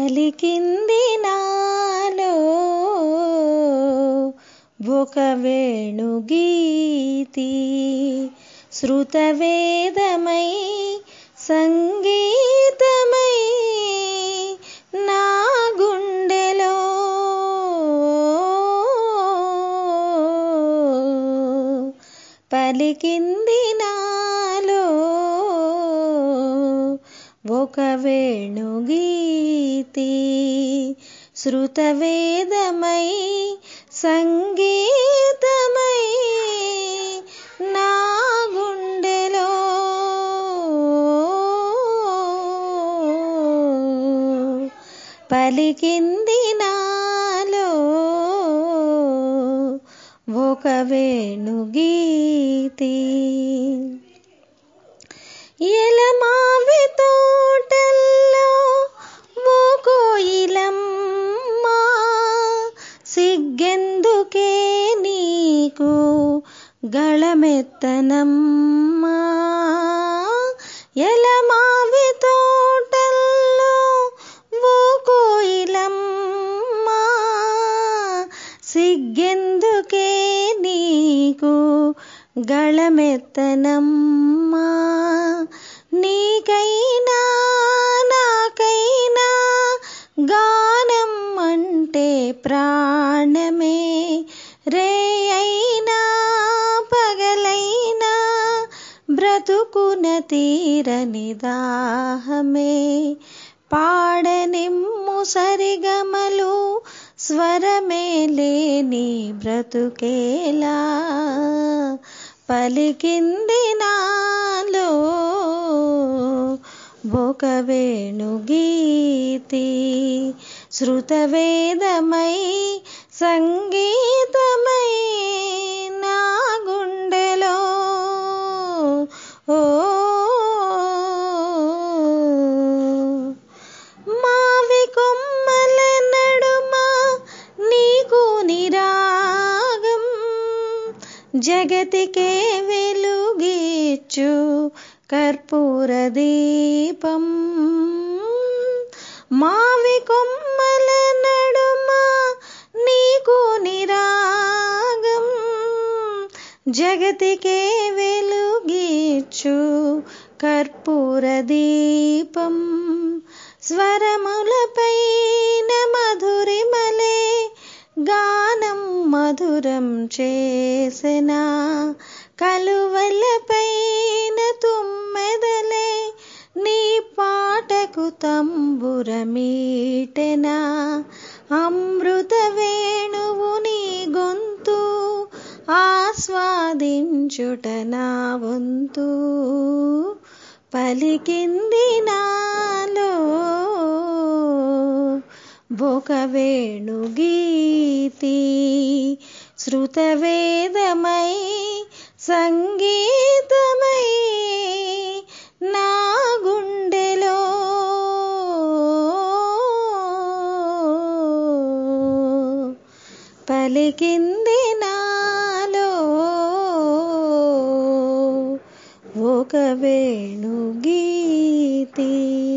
పలికింది నాలో ఒక వేణుగీతి శృతవేదమై సంగీతమై నా గుండెలో పలికింది నాలో ఒక వేణుగీతి శృతవేదమై సంగీతమై నా గుండెలో పలికింది నాలో ఒక వేణుగీతి ఎలమావి తోటల్లో ఓ కోయిలమ్మ సిగ్గెందుకే నీకు గళమెత్తనమ్మా ఎలమావి తోటల్లో ఓ కోయిలమ్మ సిగ్గెందుకే నీకు గళమెత్తనమ్మా నీకైనా నాకైనా గానం అంటే ప్రాణమే రే అయినా పగలైనా బ్రతుకున తీరని దాహమే పాడనిమ్ము సరిగమలు స్వరమే లేని బ్రతుకేలా పలికింది నాలో ఒక వేణుగీతి శృతవేదమై సంగీతమై నా గుండెలో ఓ మావి కొమ్మల నడుమ నీకు నిరాగం జగతికే వెలుగిచ్చు కర్పూర దీపం మావి కొమ్మల నడుమ నీకు నిరాగం జగతికే వెలుగిచ్చు కర్పూర దీపం స్వరములపైన మధురిమలే గానం మధురం చేసిన కలువలపైన తుమ్మెదలే నీ పాటకు తంబురమీటెనా అమృత వేణువు నీ గొంతు ఆస్వాదించుట నా వంతు పలికింది నాలో ఒక వేణుగీతి శృతవేదమై సంగీతమై నా గుండెలో పలికింది నాలో ఒక వేణుగీతి